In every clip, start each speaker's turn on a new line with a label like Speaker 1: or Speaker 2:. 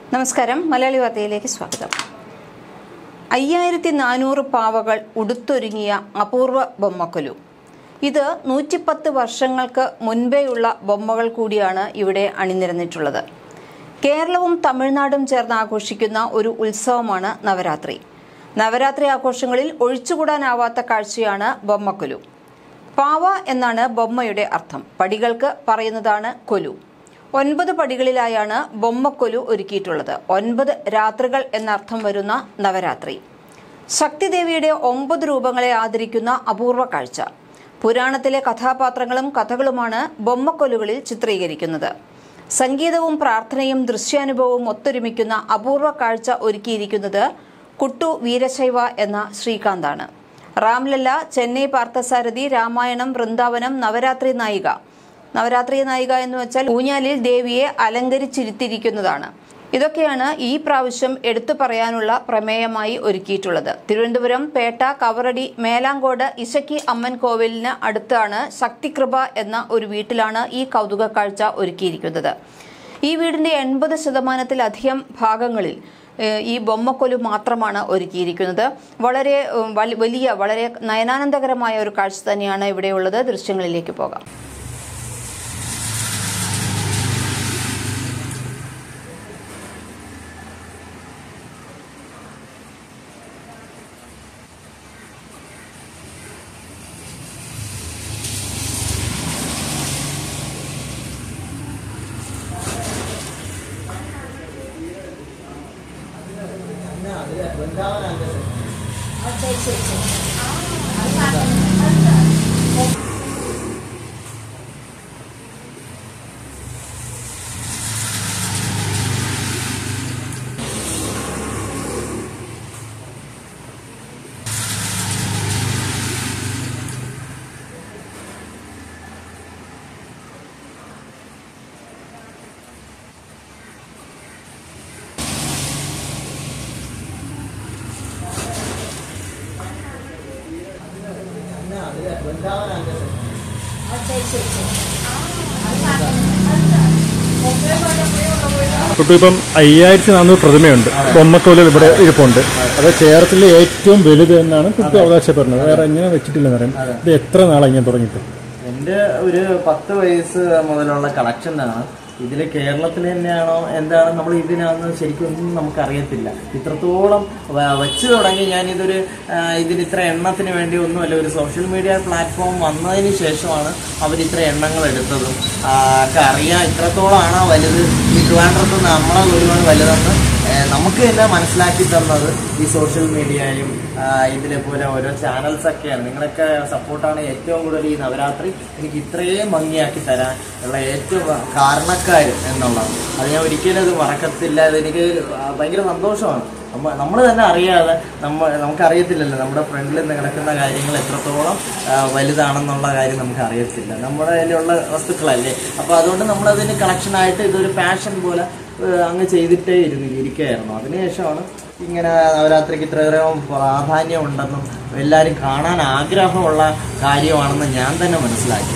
Speaker 1: നമസ്കാരം മലയാളി വാർത്തയിലേക്ക് സ്വാഗതം അയ്യായിരത്തി നാനൂറ് പാവകൾ ഉടുത്തൊരുങ്ങിയ അപൂർവ ബൊമ്മക്കൊലു ഇത് നൂറ്റിപ്പത്ത് വർഷങ്ങൾക്ക് മുൻപേയുള്ള ബൊമ്മകൾ കൂടിയാണ് ഇവിടെ അണിനിരന്നിട്ടുള്ളത് കേരളവും തമിഴ്നാടും ചേർന്ന് ആഘോഷിക്കുന്ന ഒരു ഉത്സവമാണ് നവരാത്രി നവരാത്രി ആഘോഷങ്ങളിൽ ഒഴിച്ചുകൂടാനാവാത്ത കാഴ്ചയാണ് ബൊമ്മക്കൊലു പാവ എന്നാണ് ബൊമ്മയുടെ അർത്ഥം പടികൾക്ക് പറയുന്നതാണ് കൊലു ഒൻപത് പടികളിലായാണ് ബൊമ്മക്കൊലു ഒരുക്കിയിട്ടുള്ളത് ഒൻപത് രാത്രികൾ എന്നർത്ഥം വരുന്ന നവരാത്രി ശക്തിദേവിയുടെ ഒമ്പത് രൂപങ്ങളെ ആദരിക്കുന്ന അപൂർവ കാഴ്ച പുരാണത്തിലെ കഥാപാത്രങ്ങളും കഥകളുമാണ് ബൊമ്മക്കൊലുകളിൽ ചിത്രീകരിക്കുന്നത് സംഗീതവും പ്രാർത്ഥനയും ദൃശ്യാനുഭവവും ഒത്തൊരുമിക്കുന്ന അപൂർവ കാഴ്ച ഒരുക്കിയിരിക്കുന്നത് കുട്ടു വീരശൈവ എന്ന ശ്രീകാന്താണ് റാംലല്ല ചെന്നൈ പാർത്ഥസാരഥി രാമായണം വൃന്ദാവനം നവരാത്രി നായിക നവരാത്രി നായിക എന്ന് വെച്ചാൽ ഊഞ്ഞാലിൽ ദേവിയെ അലങ്കരിച്ചിരുത്തിയിരിക്കുന്നതാണ് ഇതൊക്കെയാണ് ഈ പ്രാവശ്യം എടുത്തു പറയാനുള്ള പ്രമേയമായി ഒരുക്കിയിട്ടുള്ളത് തിരുവനന്തപുരം പേട്ട കവറടി മേലാങ്കോട് ഇശക്കി അമ്മൻ കോവിലിന് അടുത്താണ് ശക്തികൃപ എന്ന ഒരു വീട്ടിലാണ് ഈ കൗതുക കാഴ്ച ഒരുക്കിയിരിക്കുന്നത് ഈ വീടിന്റെ എൺപത് ശതമാനത്തിലധികം ഭാഗങ്ങളിൽ ഏഹ്, ഈ ബൊമ്മക്കൊലു മാത്രമാണ് ഒരുക്കിയിരിക്കുന്നത് വളരെ ഉം, വൽ- വലിയ വളരെ നയനാനന്ദകരമായ ഒരു കാഴ്ച തന്നെയാണ് ഇവിടെയുള്ളത് ദൃശ്യങ്ങളിലേക്ക് പോകാം
Speaker 2: കുട്ടി ഇപ്പം അയ്യായിരത്തി നാനൂറ് പ്രതിമയുണ്ട് ബൊമ്മക്കോലിൽ ഇവിടെ ഇരിപ്പുണ്ട് അത് കേരളത്തിലെ ഏറ്റവും വലുത് എന്നാണ് കുട്ടി അവകാശപ്പെടുന്നത് വേറെ എങ്ങനെ വെച്ചിട്ടില്ലെന്ന് പറയാം ഇത് എത്ര നാളായി ഇങ്ങനെ തുടങ്ങിയിട്ട്
Speaker 3: എന്റെ ഒരു പത്ത് വയസ്സ് മുതലുള്ള കളക്ഷൻ ആണ് ഇതിൽ കേരളത്തിൽ തന്നെയാണോ എന്താണ് നമ്മൾ ഇതിനാന്ന് ശരിക്കും ഒന്നും നമുക്ക് അറിയത്തില്ല ഇത്രത്തോളം വ- വെച്ച് തുടങ്ങി ഞാൻ ഇതൊരു ആ, ഇതിന് ഇത്ര എണ്ണത്തിന് വേണ്ടി ഒന്നുമല്ല ഒരു സോഷ്യൽ മീഡിയ പ്ലാറ്റ്ഫോം വന്നതിന് ശേഷമാണ് അവർ ഇത്ര എണ്ണങ്ങൾ എടുത്തതും ആ, ഒക്കെ അറിയാം ഇത്രത്തോളമാണോ വലുത് ഈ ട്രിവാൻഡ്രത്ത് നമ്മളെ ഒരുപാട് വലുതെന്ന് ഏ, നമുക്ക് തന്നെ മനസ്സിലാക്കി തന്നത് ഈ സോഷ്യൽ മീഡിയയും ആ, ഇതിലെ പോലെ ഓരോ ചാനൽസ് ഒക്കെയാണ് നിങ്ങളൊക്കെ സപ്പോർട്ടാണ് ഏറ്റവും കൂടുതൽ ഈ നവരാത്രി എനിക്ക് ഇത്രയും ഭംഗിയാക്കി തരാൻ ഉള്ള ഏറ്റവും കാരണക്കാർ എന്നുള്ളത് അത് ഞാൻ ഒരിക്കലും അത് മറക്കത്തില്ല അതെനിക്ക് ഭയങ്കര സന്തോഷമാണ് നമ്മ നമ്മൾ തന്നെ അറിയാതെ നമ്മ നമുക്കറിയത്തില്ലല്ലോ നമ്മുടെ ഫ്രണ്ടിൽ കിടക്കുന്ന കാര്യങ്ങൾ എത്രത്തോളം ആ, വലുതാണെന്നുള്ള കാര്യം നമുക്ക് അറിയത്തില്ല നമ്മുടെ കയ്യിലുള്ള വസ്തുക്കളല്ലേ അപ്പോൾ അതുകൊണ്ട് നമ്മളതിന് കളക്ഷനായിട്ട് ഇതൊരു പാഷൻ പോലെ ഏഹ് അങ്ങ് ചെയ്തിട്ടേ ഇരുന്ന് ഇരിക്കുകയായിരുന്നു അതിനുശേഷമാണ് ഇങ്ങനെ നവരാത്രിക്ക് ഇത്രയേറെ പ്രാധാന്യം ഉണ്ടെന്നും എല്ലാവരും കാണാൻ ആഗ്രഹമുള്ള കാര്യമാണെന്ന് ഞാൻ തന്നെ മനസ്സിലാക്കി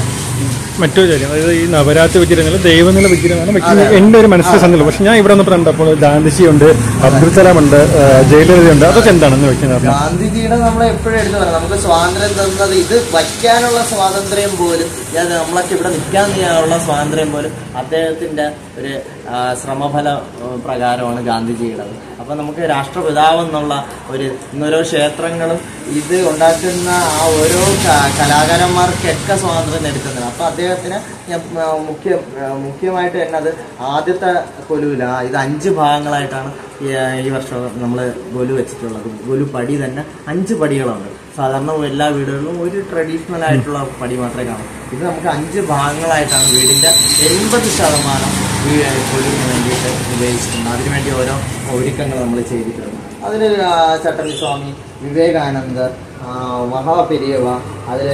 Speaker 2: മറ്റൊരു കാര്യം അതായത് ഈ നവരാത്രി വിഗ്രഹങ്ങൾ ദൈവനില വിഗ്രഹമാണ് വെക്കുന്നത് എന്റെ ഒരു മനസ്സിലെ സങ്കല്പം പക്ഷെ ഞാൻ ഇവിടെ വന്നപ്പോൾ കണ്ടപ്പോൾ ഗാന്ധിജിയുണ്ട് അബ്ദുൽ കലാം ഉണ്ട് ജയലളിതയുണ്ട് അതൊക്കെ എന്താണെന്ന് വെക്കുന്നത്
Speaker 3: ഗാന്ധിജിയുടെ നമ്മൾ എപ്പോഴും എടുത്തു പറയാം നമുക്ക് സ്വാതന്ത്ര്യം തന്നത് ഇത് വയ്ക്കാനുള്ള സ്വാതന്ത്ര്യം പോലും ഞാൻ നമ്മളൊക്കെ ഇവിടെ നിൽക്കാൻ ചെയ്യാനുള്ള സ്വാതന്ത്ര്യം പോലും അദ്ദേഹത്തിന്റെ ഒരു ആ, ശ്രമഫല ആ, പ്രകാരമാണ് ഗാന്ധിജിയുടെ അപ്പൊ നമുക്ക് രാഷ്ട്രപിതാവെന്നുള്ള ഒരു ഇന്നോരോ ക്ഷേത്രങ്ങളും ഇത് ഉണ്ടാക്കുന്ന ആ ഓരോ ക- കലാകാരന്മാർക്കൊക്കെ സ്വാതന്ത്ര്യം നേടിത്തന്നത് അപ്പൊ അദ്ദേഹത്തിന് ഞാൻ, ആ, മുഖ്യ ആ, മുഖ്യമായിട്ട് തന്നെ അത് ആദ്യത്തെ കൊലുവില ഇത് അഞ്ച് ഭാഗങ്ങളായിട്ടാണ് ഈ, ആ, ഈ വർഷം നമ്മൾ ഗൊലു വെച്ചിട്ടുള്ളത് ഗൊലു പടി തന്നെ അഞ്ച് പടികളുണ്ട് സാധാരണ എല്ലാ വീടുകളിലും ഒരു ട്രഡീഷണൽ ആയിട്ടുള്ള പടി മാത്രമേ കാണൂ ഇത് നമുക്ക് അഞ്ച് ഭാഗങ്ങളായിട്ടാണ് വീടിന്റെ എൺപത് ശതമാനം ഈ കൊലുവിന് വേണ്ടിയിട്ട് ഉപയോഗിച്ചിട്ടുണ്ട് അതിനുവേണ്ടി ഓരോ ഒരുക്കങ്ങൾ നമ്മൾ ചെയ്തിട്ടുണ്ട് അതിൽ ചട്ടമ്പി സ്വാമി വിവേകാനന്ദർ ആ, മഹാപെരിയവ അതിൽ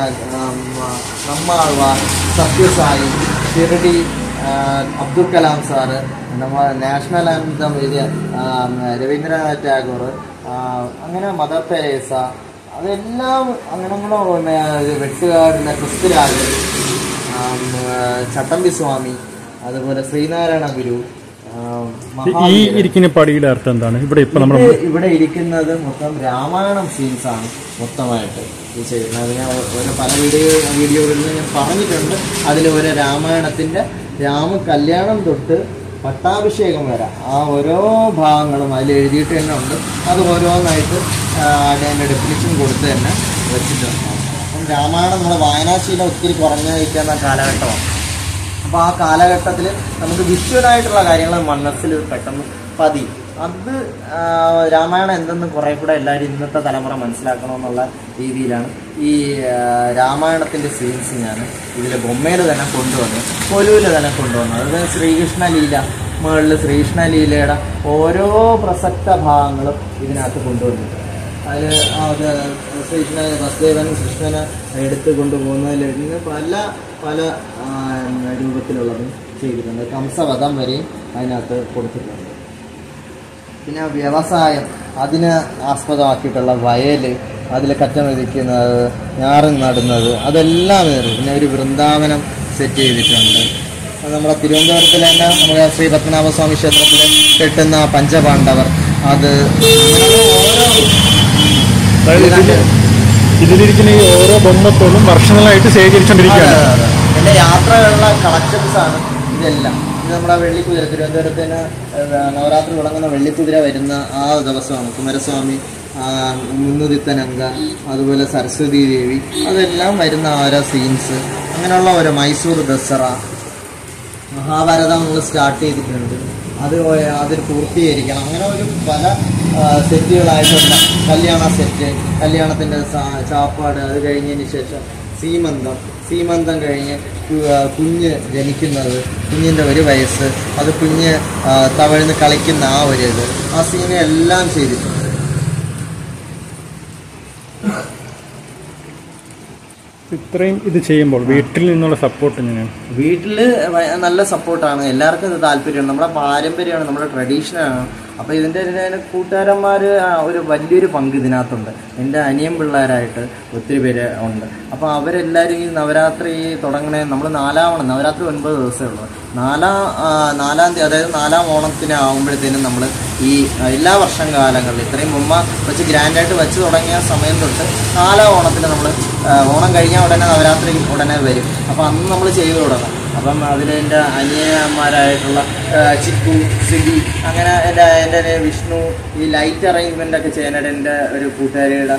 Speaker 3: നമ്മാൾവാർ സത്യസായി ഷിർഡി ആ, അബ്ദുൽ കലാം സാറ് നമ്മൾ നാഷണൽ ആന്തം എഴുതിയ ആ, രവീന്ദ്രനാഥ് ടാഗോർ ആ, അങ്ങനെ മദർ തെരേസ അതെല്ലാം അങ്ങനെ അങ്ങനെ വെട്ടുകാടിൻ്റെ ക്രിസ്തുരാജ് ആം, ആ, ചട്ടമ്പി സ്വാമി അതുപോലെ ശ്രീനാരായണ ഗുരു ആം,
Speaker 2: ഈ ഇരിക്കുന്ന പടിയുടെ അർത്ഥം എന്താണ് ഇവിടെ ഇപ്പൊ നമ്മൾ
Speaker 3: ഇത് ഇവിടെ ഇരിക്കുന്നത് മൊത്തം രാമായണം സീൻസ് ആണ് മൊത്തമായിട്ട് ഇത് ചെയ്യുന്നത് ഞാൻ ഓരോ പല വീഡിയോ വീഡിയോകളിൽ ഞാൻ പറഞ്ഞിട്ടുണ്ട് അതിൽ ഒരു രാമായണത്തിന്റെ രാമ കല്യാണം തൊട്ട് പട്ടാഭിഷേകം വരെ ആ ഓരോ ഭാഗങ്ങളും അതിൽ എഴുതിയിട്ട് തന്നെ ഉണ്ട് അത് ഓരോന്നായിട്ട് ആ, അതിൻ്റെ ഡെഫിനിഷൻ കൊടുത്ത് തന്നെ വെച്ചിട്ടുണ്ട് അപ്പം രാമായണം നമ്മുടെ വായനാശീലം ഒത്തിരി കുറഞ്ഞിരിക്കുന്ന കാലഘട്ടമാണ് അപ്പോൾ ആ കാലഘട്ടത്തിൽ നമുക്ക് വിഷ്വലായിട്ടുള്ള കാര്യങ്ങൾ മനസ്സിൽ പെട്ടെന്ന് പതി അത് ആ, രാമായണം എന്തെന്ന് കുറേ കൂടെ എല്ലാവരും ഇന്നത്തെ തലമുറ മനസ്സിലാക്കണമെന്നുള്ള രീതിയിലാണ് ഈ ആ, രാമായണത്തിൻ്റെ സീൻസ് ഞാൻ ഇതിൽ ബൊമ്മയിൽ തന്നെ കൊണ്ടുവന്നു കൊലുവിൽ തന്നെ കൊണ്ടുവന്നു അത് ശ്രീകൃഷ്ണ ലീല മുകളിൽ ശ്രീകൃഷ്ണ ലീലയുടെ ഓരോ പ്രസക്ത ഭാഗങ്ങളും ഇതിനകത്ത് കൊണ്ടുവന്നിട്ടുണ്ട് അതിൽ അത് കൃഷ്ണ വസുദേവൻ കൃഷ്ണനെ എടുത്ത് കൊണ്ടുപോകുന്നതിൽ നിന്ന് പല പല ആ, രൂപത്തിലുള്ളതും ചെയ്തിട്ടുണ്ട് കംസവധം വരെയും അതിനകത്ത് കൊടുത്തിട്ടുണ്ട് പിന്നെ വ്യവസായം അതിന് ആസ്പദമാക്കിയിട്ടുള്ള വയൽ അതിൽ കറ്റ മെതിക്കുന്നത് ഞാറ് നടുന്നത് അതെല്ലാം ഇതിലുണ്ട്. പിന്നെ ഒരു വൃന്ദാവനം സെറ്റ് ചെയ്തിട്ടുണ്ട് അത് നമ്മുടെ തിരുവനന്തപുരത്തിൽ തന്നെ നമ്മുടെ ശ്രീ പത്മനാഭസ്വാമി ക്ഷേത്രത്തിൽ കെട്ടുന്ന പഞ്ചപാണ്ഡവർ അത് അങ്ങനെയുള്ള ഓരോ
Speaker 2: അതായത് ഇതില് ഇതിലിരിക്കുന്ന ഈ ഓരോ ബൊമ്മത്തോളും വർഷങ്ങളായിട്ട് ശേഖരിച്ചുകൊണ്ടിരിക്കുകയാണ്
Speaker 3: എൻ്റെ യാത്രകളിലെ കളക്ഷൻസ് ആണ് ഇതെല്ലാം ഇത് നമ്മുടെ വെള്ളിക്കുതിര തിരുവനന്തപുരത്തിന് ഏഹ്, നവരാത്രി തുടങ്ങുന്ന വെള്ളിക്കുതിര വരുന്ന ആ ദിവസമാണ് കുമാരസ്വാമി ആ, മുന്നുതിത്തനങ്ക അതുപോലെ സരസ്വതി ദേവി അതെല്ലാം വരുന്ന ഓരോ സീൻസ് അങ്ങനെയുള്ള ഓരോ മൈസൂർ ദസറ മഹാഭാരതം നമ്മൾ സ്റ്റാർട്ട് ചെയ്തിട്ടുണ്ട് അത് പോയ- അതിൽ പൂർത്തീകരിക്കണം അങ്ങനെ ഒരു പല ആ, സെറ്റുകളായിട്ടുണ്ട് കല്യാണ സെറ്റ് കല്യാണത്തിൻ്റെ സാ- ചാപ്പാട് അത് കഴിഞ്ഞതിന് ശേഷം സീമന്തം സീമന്തം കഴിഞ്ഞ് കു- ആ, കുഞ്ഞ് ജനിക്കുന്നത് കുഞ്ഞിൻ്റെ ഒരു വയസ്സ് അത് കുഞ്ഞ് ആ, തവഴ്ന്ന് കളിക്കുന്ന ആ ഒരു ഇത് ആ സീനെ എല്ലാം ചെയ്തിട്ടുണ്ട്
Speaker 2: ഇത്രയും ഇത് ചെയ്യുമ്പോൾ വീട്ടിൽ നിന്നുള്ള സപ്പോർട്ട് എങ്ങനെയാണ്
Speaker 3: വീട്ടില് വ- നല്ല സപ്പോർട്ടാണ് എല്ലാവർക്കും ഇത് താല്പര്യമാണ് നമ്മുടെ പാരമ്പര്യമാണ് നമ്മുടെ ട്രഡീഷനാണ് അപ്പോൾ ഇതിൻ്റെ ഇടയിൽ കൂട്ടുകാരന്മാർ ഒരു വലിയൊരു പങ്ക് ഇതിനകത്തുണ്ട് എൻ്റെ അനിയൻ പിള്ളേരായിട്ട് ഒത്തിരി പേര് ഉണ്ട് അപ്പോൾ അവരെല്ലാവരും ഈ നവരാത്രി തുടങ്ങണേ നമ്മൾ നാലാവണം നവരാത്രി ഒൻപത് ദിവസമേ ഉള്ളൂ നാലാം ആ, നാലാം തീയതി അതായത് നാലാം ഓണത്തിന് ആകുമ്പോഴത്തേനും നമ്മൾ ഈ ആ, എല്ലാ വർഷം കാലങ്ങളിൽ ഇത്രയും മുമ്പ് വെച്ച് ഗ്രാൻഡായിട്ട് വെച്ച് തുടങ്ങിയ സമയം തൊട്ട് നാലാം ഓണത്തിന് നമ്മൾ ഓണം കഴിഞ്ഞാൽ ഉടനെ നവരാത്രി ഉടനെ വരും അപ്പോൾ അന്ന് നമ്മൾ ചെയ്തു തുടങ്ങും അപ്പം അതിൽ എൻ്റെ അനിയന്മാരായിട്ടുള്ള ആ, ചിക്കു സിബി അങ്ങനെ എൻ്റെ എൻ്റെ വിഷ്ണു ഈ ലൈറ്റ് അറേഞ്ച്മെൻ്റ് ഒക്കെ ചെയ്യാനായിട്ട് എൻ്റെ ഒരു കൂട്ടുകാരിയുടെ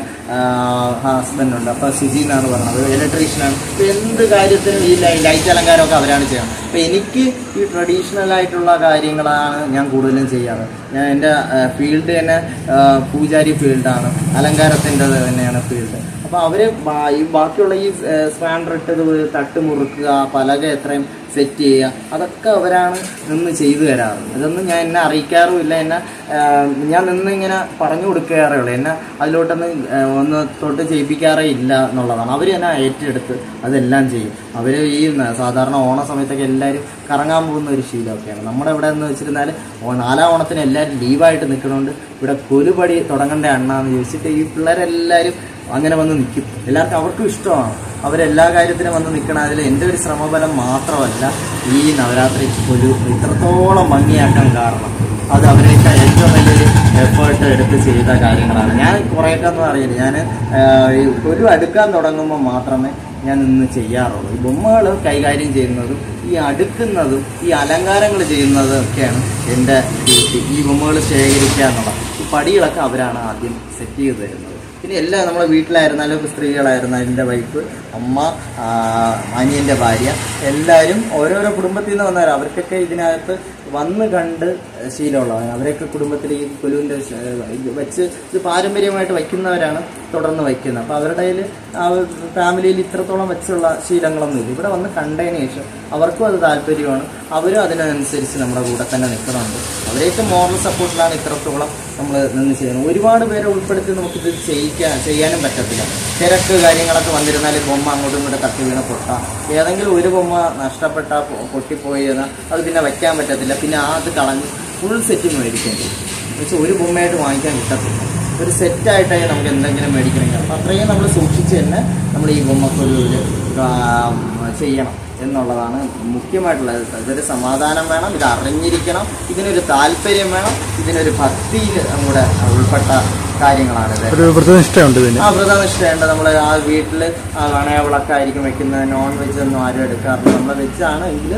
Speaker 3: ഹസ്ബൻഡ് ഉണ്ട് അപ്പോൾ സിജി എന്നാണ് പറഞ്ഞത് ഇലക്ട്രീഷ്യനാണ് അപ്പോൾ എന്ത് കാര്യത്തിനും ഈ ലൈ- ലൈറ്റ് അലങ്കാരമൊക്കെ അവരാണ് ചെയ്യുന്നത് അപ്പോൾ എനിക്ക് ഈ ട്രഡീഷണൽ ആയിട്ടുള്ള കാര്യങ്ങളാണ് ഞാൻ കൂടുതലും ചെയ്യാറ് ഞാൻ എൻ്റെ ഫീൽഡ് തന്നെ ആ, പൂജാരി ഫീൽഡാണ് അലങ്കാരത്തിൻ്റെ തന്നെയാണ് ഫീൽഡ് അപ്പോൾ അവർ ഈ ബാക്കിയുള്ള ഈ സ്പാൻഡർ ഇട്ടത് തട്ട് മുറുക്കുക പലക എത്രയും സെറ്റ് ചെയ്യുക അതൊക്കെ അവരാണ് നിന്ന് ചെയ്തു തരാറ് ഇതൊന്നും ഞാൻ എന്നെ അറിയിക്കാറുമില്ല എന്നെ ആ, ഞാൻ നിന്ന് ഇങ്ങനെ പറഞ്ഞു കൊടുക്കാറേ ഉള്ളൂ എന്നെ അതിലോട്ടൊന്ന് ആ, ഒന്ന് തൊട്ട് ചെയ്യിപ്പിക്കാറേ ഇല്ല എന്നുള്ളതാണ് അവർ തന്നെ ഏറ്റെടുത്ത് അതെല്ലാം ചെയ്യും അവർ ഈ ന- സാധാരണ ഓണ സമയത്തൊക്കെ എല്ലാവരും കറങ്ങാൻ പോകുന്ന ഒരു ശീലമൊക്കെയാണ് നമ്മുടെ ഇവിടെ എന്ന് വെച്ചിരുന്നാൽ ഓ- നാലാം ഓണത്തിന് എല്ലാവരും ലീവായിട്ട് നിൽക്കണോണ്ട് ഇവിടെ കൊലുപടി തുടങ്ങേണ്ട അണ്ണാന്ന് ചോദിച്ചിട്ട് ഈ പിള്ളേരെല്ലാവരും അങ്ങനെ വന്ന് നിൽക്കും എല്ലാവർക്കും അവർക്കും ഇഷ്ടമാണ് അവരെല്ലാ കാര്യത്തിനും വന്ന് നിൽക്കണം അതിൽ എൻ്റെ ഒരു ശ്രമഫലം മാത്രമല്ല ഈ നവരാത്രി ഒരു ഇത്രത്തോളം ഭംഗിയാക്കാൻ കാരണം അത് അവരൊക്കെ ഏറ്റവും വലിയൊരു എഫേർട്ട് എടുത്ത് ചെയ്ത കാര്യങ്ങളാണ് ഞാൻ കുറേയൊക്കെ ഒന്നും അറിയില്ല ഞാൻ ഒരു അടുക്കാൻ തുടങ്ങുമ്പോൾ മാത്രമേ ഞാൻ ഇന്ന് ചെയ്യാറുള്ളൂ ഈ ബൊമ്മകൾ കൈകാര്യം ചെയ്യുന്നതും ഈ അടുക്കുന്നതും ഈ അലങ്കാരങ്ങൾ ചെയ്യുന്നതും ഒക്കെയാണ് എൻ്റെ ഡ്യൂട്ടി ഈ ബൊമ്മകൾ ശേഖരിക്കുക എന്നുള്ളത് ഈ പടികളൊക്കെ അവരാണ് ആദ്യം സെറ്റ് ചെയ്ത് തരുന്നത് പിന്നെ എല്ലാ നമ്മളെ വീട്ടിലായിരുന്നാലും ഇപ്പൊ സ്ത്രീകളായിരുന്നാലും എൻ്റെ വൈഫ് അമ്മ ആ, അനിയൻ്റെ ഭാര്യ എല്ലാവരും ഓരോരോ കുടുംബത്തിൽ നിന്ന് വന്നവരാണ് അവർക്കൊക്കെ ഇതിനകത്ത് വന്ന് കണ്ട് ശീലമുള്ളവരാണ് അവരൊക്കെ കുടുംബത്തിൽ ഈ കൊലുവിൻ്റെ ഇത് വെച്ച് ഇത് പാരമ്പര്യമായിട്ട് വയ്ക്കുന്നവരാണ് തുടർന്ന് വയ്ക്കുന്നത് അപ്പോൾ അവരുടെ കയ്യിൽ ആ ഫാമിലിയിൽ ഇത്രത്തോളം വെച്ചുള്ള ശീലങ്ങളൊന്നുമില്ല ഇവിടെ വന്ന് കണ്ടതിന് ശേഷം അവർക്കും അത് താല്പര്യമാണ് അവരും അതിനനുസരിച്ച് നമ്മുടെ കൂടെ തന്നെ നിൽക്കുന്നുണ്ട് അവരെയൊക്കെ മോറൽ സപ്പോർട്ടിലാണ് ഇത്രത്തോളം നമ്മൾ നിന്ന് ചെയ്യുന്നത് ഒരുപാട് പേരെ ഉൾപ്പെടുത്തി നമുക്കിത് ചെയ്യിക്കാൻ ചെയ്യാനും പറ്റത്തില്ല തിരക്ക് കാര്യങ്ങളൊക്കെ വന്നിരുന്നാൽ ബൊമ്മ അങ്ങോട്ടും ഇങ്ങോട്ടും തട്ടി വീണ പൊട്ടാം ഏതെങ്കിലും ഒരു ബൊമ്മ നഷ്ടപ്പെട്ട പൊട്ടിപ്പോയി എന്നാൽ അത് പിന്നെ വയ്ക്കാൻ പറ്റത്തില്ല പിന്നെ ആ അത് കളഞ്ഞ് ഫുൾ സെറ്റ് മേടിക്കേണ്ടി വരും എന്നുവെച്ചാൽ ഒരു ബൊമ്മയായിട്ട് വാങ്ങിക്കാൻ കിട്ടത്തില്ല ഒരു സെറ്റായിട്ടായി നമുക്ക് എന്തെങ്കിലും മേടിക്കണമെങ്കിൽ അപ്പം അത്രയും നമ്മൾ സൂക്ഷിച്ച് തന്നെ നമ്മൾ ഈ ബൊമ്മക്കൊരു ചെയ്യണം എന്നുള്ളതാണ് മുഖ്യമായിട്ടുള്ളത് ഇതൊരു സമാധാനം വേണം ഇത് അറിഞ്ഞിരിക്കണം ഇതിനൊരു താല്പര്യം വേണം ഇതിനൊരു ഭക്തിയിൽ കൂടെ ഉൾപ്പെട്ട കാര്യങ്ങളാണ് ഇത്
Speaker 2: ഒരു വ്രതനിഷ്ഠയുണ്ട് ഇതിന്
Speaker 3: ആ വ്രതനിഷ്ഠയുണ്ട് നമ്മൾ ആ വീട്ടിൽ ആ വണയവിളക്കായിരിക്കും വെക്കുന്നത് നോൺ വെജ് ഒന്നും ആരും എടുക്കാറില്ല നമ്മൾ വെജാണ് എങ്കിൽ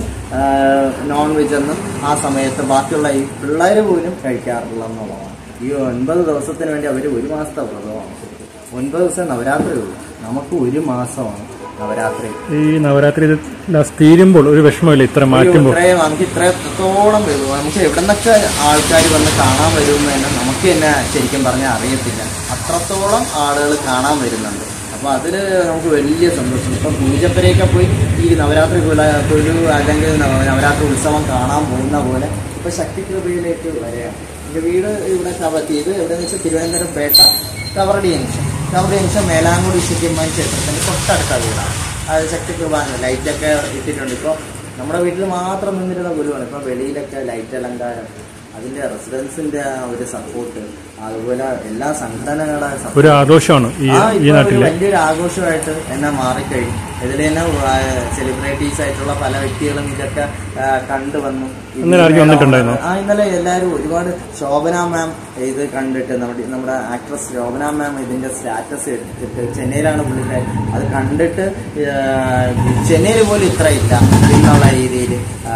Speaker 3: നോൺ വെജ് ഒന്നും ആ സമയത്ത് ബാക്കിയുള്ള ഈ പിള്ളേർ പോലും കഴിക്കാറില്ല എന്നുള്ളതാണ് ഈ ഒൻപത് ദിവസത്തിന് വേണ്ടി അവർ ഒരു മാസത്തെ വ്രതമാണ് ശരിക്കും. ഒൻപത് ദിവസം നവരാത്രി ഉള്ളൂ നമുക്ക് ഒരു മാസമാണ് നവരാത്രി
Speaker 2: ഈ നവരാത്രി ഇത് ലാസ്റ്റ് തീരുമ്പോൾ ഒരു വിഷമമില്ല ഇത്ര
Speaker 3: ഒരു
Speaker 2: മാറ്റുമ്പോൾ
Speaker 3: ഇത്രയും നമുക്ക് ഇത്രത്തോളം വരും നമുക്ക് എവിടെ നിന്നൊക്കെ ആൾക്കാർ വന്ന് കാണാൻ വരുമെന്ന് തന്നെ നമുക്ക് തന്നെ ശരിക്കും പറഞ്ഞാൽ അറിയത്തില്ല അത്രത്തോളം ആളുകൾ കാണാൻ വരുന്നുണ്ട് അപ്പൊ അതില് നമുക്ക് വലിയ സന്തോഷം ഇപ്പൊ പൂജപ്പരയൊക്കെ പോയി ഈ നവരാത്രി കുല കുരു അല്ലെങ്കിൽ നവ- നവരാത്രി ഉത്സവം കാണാൻ പോകുന്ന പോലെ ഇപ്പൊ ശക്തികൃപയിലേക്ക് വരികയാണ് എന്റെ വീട് ഇവിടെ കവത്തി ഇത് എവിടെയെന്ന് വെച്ചാൽ തിരുവനന്തപുരം പേട്ട കവറടി ജംഗ്ഷൻ കവറടി ജംഗ്ഷൻ മേലാങ്കോട് വിശുദ്ധിയമ്മൻ ക്ഷേത്രത്തിന്റെ തൊട്ടടുത്ത വീടാണ് അത് ശക്തികൃപാണ് ലൈറ്റൊക്കെ ഇട്ടിട്ടുണ്ട് ഇപ്പോൾ നമ്മുടെ വീട്ടിൽ മാത്രം നിന്നിരുന്ന ഗുരുവാണ് ഇപ്പൊ വെളിയിലൊക്കെ ലൈറ്റ് അലങ്കാരം അതിന്റെ റെസിഡൻസിന്റെ ആ ഒരു സപ്പോർട്ട് അതുപോലെ എല്ലാ സംഘടനകളുടെ support.
Speaker 2: ഒരു ആഘോഷമാണ് ഈ
Speaker 3: ആ,
Speaker 2: ഈ
Speaker 3: ഇപ്പൊ ഒരു
Speaker 2: നാട്ടിലെ
Speaker 3: വലിയൊരു ആഘോഷമായിട്ട് എന്നെ മാറിക്കഴിഞ്ഞു ഇതിൽ തന്നെ സെലിബ്രിറ്റീസ് ആയിട്ടുള്ള പല വ്യക്തികളും ഇതൊക്കെ ആ, കണ്ടുവന്നു
Speaker 2: ഇന്നലെ ആരെങ്കിലും വന്നിട്ടുണ്ടായിരുന്നോ?
Speaker 3: ആ ഇന്നലെ എല്ലാവരും ഒരുപാട് ശോഭന മാം ഇത് കണ്ടിട്ട് നമ്മുടെ നമ്മുടെ ആക്ട്രസ് ശോഭന മാം ഇതിന്റെ സ്റ്റാറ്റസ് എടുത്തിട്ട് ചെന്നൈയിലാണ് പുള്ളിക്കാരി അത് കണ്ടിട്ട് ചെന്നൈയിൽ പോലും ഇത്ര ഇല്ല എന്നുള്ള രീതിയിൽ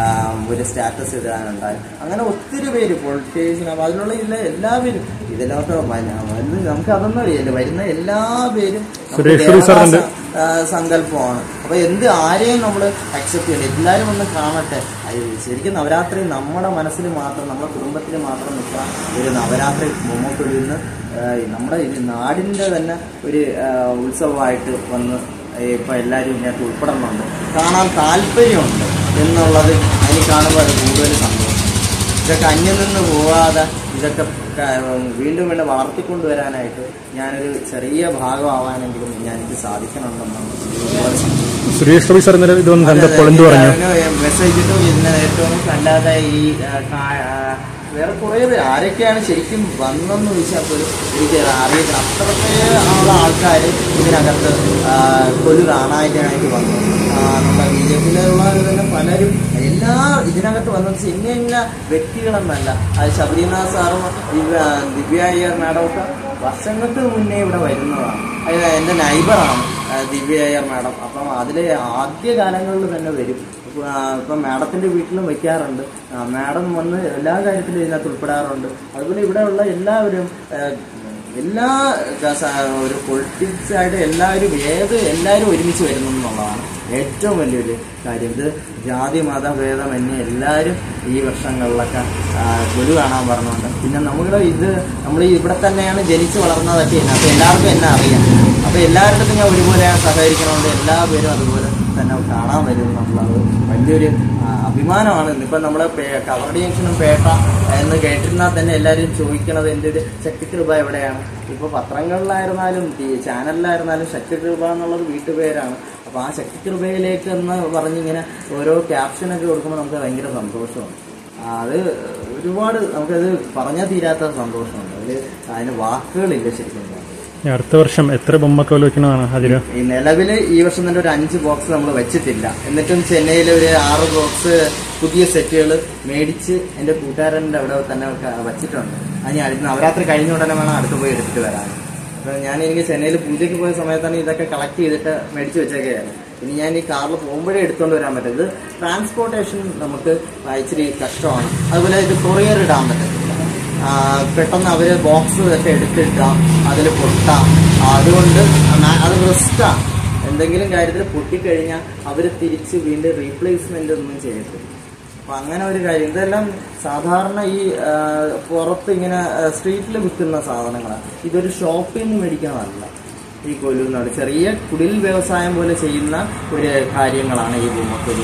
Speaker 3: ഒരു സ്റ്റാറ്റസ് ഇടാനുണ്ടായി അങ്ങനെ ഒത്തിരി പേര് പൊളിറ്റീഷ്യൻ അതിലുള്ള ഇല്ല എല്ലാവരും ഇതിനകത്ത് നമുക്ക് അതൊന്നും അറിയില്ല വരുന്ന എല്ലാ പേരും നമുക്ക്
Speaker 2: സുരേഷ് ഗോപി സാറിന്റെ-
Speaker 3: ദേവദാസ ആ, സങ്കല്പമാണ് അപ്പൊ എന്ത് ആരെയും നമ്മൾ അക്സെപ്റ്റ് ചെയ്യണം എല്ലാവരും ഒന്ന് കാണട്ടെ അത് ശരിക്കും നവരാത്രി നമ്മുടെ മനസ്സിൽ മാത്രം നമ്മുടെ കുടുംബത്തിൽ മാത്രം നിൽക്കുന്ന ഒരു നവരാത്രി ബൊമ്മക്കൊല്ലുന്ന നമ്മുടെ ഈ നാടിന്റെ തന്നെ ഒരു ആ, ഉത്സവമായിട്ട് വന്ന് ഇപ്പൊ എല്ലാവരും ഇതിനകത്ത് ഉൾപ്പെടുന്നുണ്ട് കാണാൻ താല്പര്യമുണ്ട് എന്നുള്ളത് അതിന് കാണുമ്പോൾ അത് കൂടുതൽ സന്തോഷം ഇതൊക്കെ അന്യം നിന്ന് പോവാതെ ഇതൊക്കെ ക- വീണ്ടും വീണ്ടും വളർത്തിക്കൊണ്ടുവരാനായിട്ട് ഞാനൊരു ചെറിയ ഭാഗമാവാനെങ്കിലും ഞാൻ എനിക്ക് സാധിക്കണമെന്നാണ് ഒരുപാട് സന്തോഷം.
Speaker 2: സുരേഷ് ഗോപി സാർ ഇന്നലെ ഇത് വന്ന് കണ്ടപ്പോൾ എന്ത് പറഞ്ഞു
Speaker 3: മെസ്സേജ് ഇട്ടു ഇതിന് ഏറ്റവും അല്ലാതെ ഈ ആ, കാ- ആ, വേറെ കുറേ പേര് ആരൊക്കെയാണ് ശരിക്കും വന്നെന്ന് ചോദിച്ചാൽ പോലും എനിക്ക് അറിയത്തില്ല അത്രത്തേറെ ഉള്ള ആൾക്കാർ ഇതിനകത്ത് ആ, കൊലു കാണാനായിട്ട് വന്നു ആ, നമ്മുടെ ബി ജെ പിയിലുള്ളവർ തന്നെ പലരും എല്ലാ ഇതിനകത്ത് വന്നത് ഇന്ന ഇന്ന വ്യക്തികളെന്നല്ല അത് ശബരിനാഥ് സാറും ദിവ്യ ദിവ്യ അയ്യർ മാഡമൊക്കെ വർഷങ്ങൾക്ക് മുന്നേ ഇവിടെ വരുന്നതാണ് അത് എൻ്റെ നൈബറാണ് ദിവ്യ അയ്യർ മാഡം അപ്പം അതിലെ ആദ്യ കാലങ്ങളിൽ തന്നെ വരും ആ, ഇപ്പം മാഡത്തിന്റെ വീട്ടിലും വെക്കാറുണ്ട് ആ, മാഡം വന്ന് എല്ലാ കാര്യത്തിലും ഇതിനകത്ത് ഉൾപ്പെടാറുണ്ട് അതുപോലെ ഇവിടെയുള്ള എല്ലാവരും ആ, എല്ലാ ക- സ- ഒരു പൊളിറ്റിക്സ് ആയിട്ട് എല്ലാവരും ഏത് എല്ലാവരും ഒരുമിച്ച് വരുന്നു എന്നുള്ളതാണ് ഏറ്റവും വലിയൊരു കാര്യം ഇത് ജാതി മത ഭേദമന്യേ എല്ലാവരും ഈ വർഷങ്ങളിലൊക്കെ ആ, ഗുരു കാണാൻ പറഞ്ഞുകൊണ്ട് പിന്നെ നമ്മുടെ ഇത് നമ്മൾ ഇവിടെ തന്നെയാണ് ജനിച്ച് വളർന്നതൊക്കെ തന്നെ അപ്പൊ എല്ലാവർക്കും എന്നെ അറിയാം അപ്പൊ എല്ലാവരുടെ അടുത്തും ഞാൻ ഒരുപോലെ സഹകരിക്കണോണ്ട് എല്ലാ പേരും അതുപോലെ തന്നെ കാണാൻ വരും എന്നുള്ളത് വലിയൊരു ആ, അഭിമാനമാണ് ഇന്നിപ്പം നമ്മളെ പേ- കവറടി ജംഗ്ഷനും പേട്ട എന്ന് കേട്ടിരുന്നാൽ തന്നെ എല്ലാവരും ചോദിക്കണത് എൻ്റെ ഒരു ശക്തികൃപ എവിടെയാണ് ഇപ്പൊ പത്രങ്ങളിലായിരുന്നാലും ടി- ചാനലിലായിരുന്നാലും ശക്തികൃപ എന്നുള്ളത് വീട്ടുപേരാണ് അപ്പൊ ആ ശക്തികൃപയിലേക്ക് എന്ന് പറഞ്ഞിങ്ങനെ ഓരോ ക്യാപ്ഷനൊക്കെ കൊടുക്കുമ്പോൾ നമുക്ക് ഭയങ്കര സന്തോഷമാണ് ആ, അത് ഒരുപാട് നമുക്കത് പറഞ്ഞാൽ തീരാത്ത സന്തോഷമുണ്ട് അതിൽ അതിന് വാക്കുകളില്ല ശരിക്കും പറഞ്ഞാൽ.
Speaker 2: ഇനി അടുത്ത വർഷം എത്ര ബൊമ്മക്കോല് വെക്കണതാണ് അതില്
Speaker 3: ഈ നിലവിൽ ഈ വർഷം തന്നെ ഒരു അഞ്ച് ബോക്സ് നമ്മൾ വെച്ചിട്ടില്ല എന്നിട്ടും ചെന്നൈയിൽ ഒരു ആറ് ബോക്സ് പുതിയ സെറ്റുകൾ മേടിച്ച് എൻ്റെ കൂട്ടുകാരൻ്റെ അവിടെ തന്നെ ഒക്കെ വച്ചിട്ടുണ്ട് അത് ഞാൻ അടുത്ത നവരാത്രി കഴിഞ്ഞ ഉടനെ വേണം അടുത്ത് പോയി എടുത്തിട്ട് വരാൻ അപ്പൊ ഞാൻ എനിക്ക് ചെന്നൈയിൽ പൂജയ്ക്ക് പോയ സമയത്താണ് ഇതൊക്കെ കളക്ട് ചെയ്തിട്ട് മേടിച്ച് വെച്ചേക്കുകയാണ് ഇനി ഞാൻ ഈ കാറിൽ പോകുമ്പോഴേ എടുത്തുകൊണ്ട് വരാൻ പറ്റും ഇത് ട്രാൻസ്പോർട്ടേഷൻ നമുക്ക് ഇച്ചിരി കഷ്ടമാണ് അതുപോലെ ഇത് കൊറിയർ ഇടാൻ പറ്റത്തില്ല ആ, പെട്ടെന്ന് അവര് ബോക്സ് ഒക്കെ എടുത്തിട്ടാം അതിൽ പൊട്ടാം അതുകൊണ്ട് ന- അത് റിസ്ക്കാണ് എന്തെങ്കിലും കാര്യത്തിൽ പൊട്ടിക്കഴിഞ്ഞാൽ അവർ തിരിച്ച് വീണ്ടും റീപ്ലേസ്മെന്റ് ഒന്നും ചെയ്യത്തില്ല അപ്പൊ അങ്ങനെ ഒരു കാര്യം ഇതെല്ലാം സാധാരണ ഈ ആ, പുറത്ത് ഇങ്ങനെ സ്ട്രീറ്റിൽ വിൽക്കുന്ന സാധനങ്ങളാണ് ഇതൊരു ഷോപ്പിൽ നിന്ന് മേടിക്കുന്നതല്ല ഈ കൊല്ലുന്നത് ചെറിയ കുടിൽ വ്യവസായം പോലെ ചെയ്യുന്ന ഒരു കാര്യങ്ങളാണ് ഈ ബൊമ്മക്കൊലി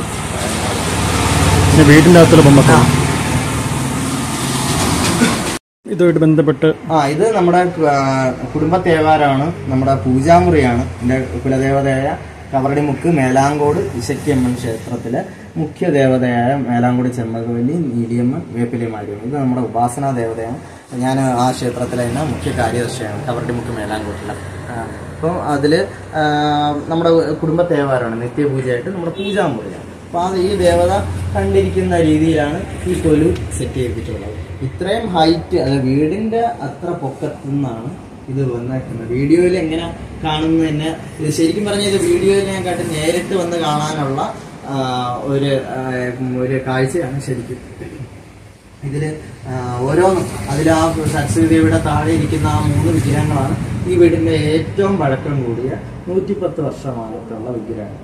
Speaker 2: പിന്നെ വീടിന്റെ അകത്തുള്ള ബൊമ്മക്കോല് ഇതുമായിട്ട് ബന്ധപ്പെട്ട്
Speaker 3: ആ ഇത് നമ്മുടെ ആ, കുടുംബ തേവാരമാണ് നമ്മുടെ പൂജാമുറിയാണ് എൻ്റെ കുലദേവതയായ കവറടിമുക്ക് മേലാങ്കോട് ഇശക്കിയമ്മൻ ക്ഷേത്രത്തിലെ മുഖ്യ ദേവതയായ മേലാങ്കോട് ചെമ്മകവല്ലി നീലിയമ്മൻ വേപ്പിലി മാരിയമ്മ ഇത് നമ്മുടെ ഉപാസനാ ദേവതയാണ് ഞാൻ ആ ക്ഷേത്രത്തിലെ തന്നെ മുഖ്യ കാര്യദർശിയാണ് കവറടിമുക്ക് മേലാങ്കോട്ടിലെ അപ്പം അതിൽ നമ്മുടെ കുടുംബ തേവാരമാണ് നിത്യപൂജയായിട്ട് നമ്മുടെ പൂജാമുറിയാണ് അപ്പോൾ ആ ഈ ദേവത കണ്ടിരിക്കുന്ന രീതിയിലാണ് ഈ കൊലു സെറ്റ് ചെയ്തിട്ടുള്ളത് ഇത്രയും ഹൈറ്റ് അത് വീടിന്റെ അത്ര പൊക്കത്തു നിന്നാണ് ഇത് വന്നേക്കുന്നത് വീഡിയോയിൽ എങ്ങനെ കാണുന്നു തന്നെ ഇത് ശരിക്കും പറഞ്ഞാൽ ഇത് വീഡിയോയിൽ ഞാൻ കാട്ടി നേരിട്ട് വന്ന് കാണാനുള്ള ആ, ഒരു ആ, ഒരു കാഴ്ചയാണ് ശരിക്കും ഇതില് ആ, ഓരോന്നും അതിൽ ആ സരസ്വതി ദേവിയുടെ താഴെ ഇരിക്കുന്ന ആ മൂന്ന് വിഗ്രഹങ്ങളാണ് ഈ വീടിന്റെ ഏറ്റവും പഴക്കം കൂടിയ നൂറ്റിപ്പത്ത് വർഷമായിട്ടുള്ള വിഗ്രഹങ്ങൾ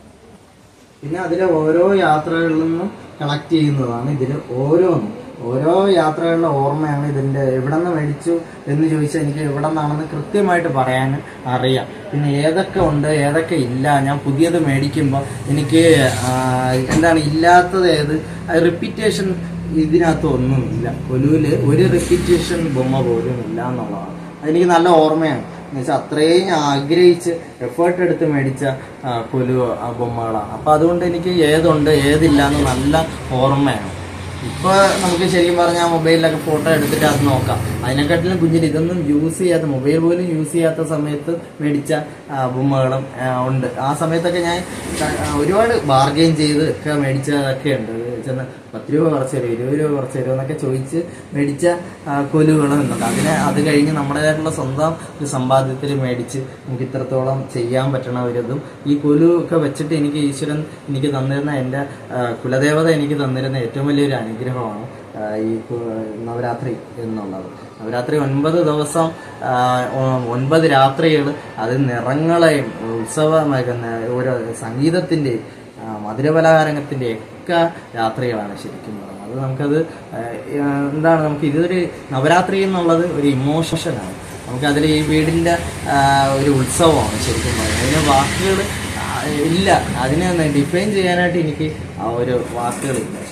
Speaker 3: പിന്നെ അതിലെ ഓരോ യാത്രകളിൽ നിന്നും കളക്ട് ചെയ്യുന്നതാണ് ഇതിൽ ഓരോന്നും ഓരോ യാത്രകളുടെ ഓർമ്മയാണ് ഇതിന്റെ എവിടെ നിന്ന് മേടിച്ചു എന്ന് ചോദിച്ചാൽ എനിക്ക് എവിടെ നിന്നാണെന്ന് കൃത്യമായിട്ട് പറയാൻ അറിയാം പിന്നെ ഏതൊക്കെ ഉണ്ട് ഏതൊക്കെ ഇല്ല ഞാൻ പുതിയത് മേടിക്കുമ്പോൾ എനിക്ക് ആ, എന്താണ് ഇല്ലാത്തത് ഏത് റിപ്പീറ്റേഷൻ ഇതിനകത്ത് ഒന്നുമില്ല കൊലുവില് ഒരു റിപ്പീറ്റേഷൻ ബൊമ്മ പോലും ഇല്ല എന്നുള്ളതാണ് അതെനിക്ക് നല്ല ഓർമ്മയാണ് എന്നുവെച്ചാൽ അത്രയും ഞാൻ ആഗ്രഹിച്ച് എഫേർട്ട് എടുത്ത് മേടിച്ച ആ, കൊലു ആ, ബൊമ്മകളാണ് അപ്പൊ അതുകൊണ്ട് എനിക്ക് ഏതുണ്ട് ഏതില്ല എന്ന് നല്ല ഓർമ്മയാണ് ഇപ്പൊ നമുക്ക് ശരിക്കും പറഞ്ഞാൽ മൊബൈലിലൊക്കെ ഫോട്ടോ എടുത്തിട്ട് അത് നോക്കാം അതിനെക്കാട്ടിലും കുഞ്ഞിന് ഇതൊന്നും യൂസ് ചെയ്യാത്ത മൊബൈൽ പോലും യൂസ് ചെയ്യാത്ത സമയത്ത് മേടിച്ച ആ, ബൊമ്മകളും ആ, ഉണ്ട് ആ സമയത്തൊക്കെ ഞാൻ ആ, ഒരുപാട് ബാർഗെയിൻ ചെയ്ത് ഒക്കെ മേടിച്ചതൊക്കെ ഉണ്ട് ചെന്ന് പത്ത് രൂപ കുറച്ച് തരുമോ ഇരുപത് രൂപ കുറച്ച് തരുമോ എന്നൊക്കെ ചോദിച്ച് മേടിച്ച ആ, കൊലുകളും ഉണ്ട് അതിനെ അത് കഴിഞ്ഞ് നമ്മുടേതായിട്ടുള്ള സ്വന്തം ഒരു സമ്പാദ്യത്തിൽ മേടിച്ച് നമുക്ക് ഇത്രത്തോളം ചെയ്യാൻ പറ്റണ ഒരിതും ഈ കൊലു ഒക്കെ വെച്ചിട്ട് എനിക്ക് ഈശ്വരൻ എനിക്ക് തന്നിരുന്ന എൻ്റെ ആ, കുലദേവത എനിക്ക് തന്നിരുന്ന ഏറ്റവും വലിയൊരു അനുഗ്രഹമാണ് ആ, ഈ കു- നവരാത്രി എന്നുള്ളത് നവരാത്രി ഒൻപത് ദിവസം ആ, ഒ- ഒൻപത് രാത്രികൾ അത് നിറങ്ങളെയും ഉത്സവമാകുന്ന ഓരോ സംഗീതത്തിൻ്റെയും ആ, മധുരപലഹാരത്തിൻ്റെ ഒക്കെ രാത്രികളാണ് ശരിക്കും പറയുന്നത് അത് നമുക്കത് ആ, ആ, എന്താണ് നമുക്ക് ഇതൊരു നവരാത്രി എന്നുള്ളത് ഒരു ഇമോഷനാണ് നമുക്ക് അതിൽ ഈ വീടിൻ്റെ ആ, ഒരു ഉത്സവമാണ് ശരിക്കും പറയുന്നത് അതിന് വാക്കുകൾ ഇല്ല അതിനെ ഡിഫൈൻ ചെയ്യാനായിട്ട് എനിക്ക് ആ ഒരു വാക്കുകളില്ല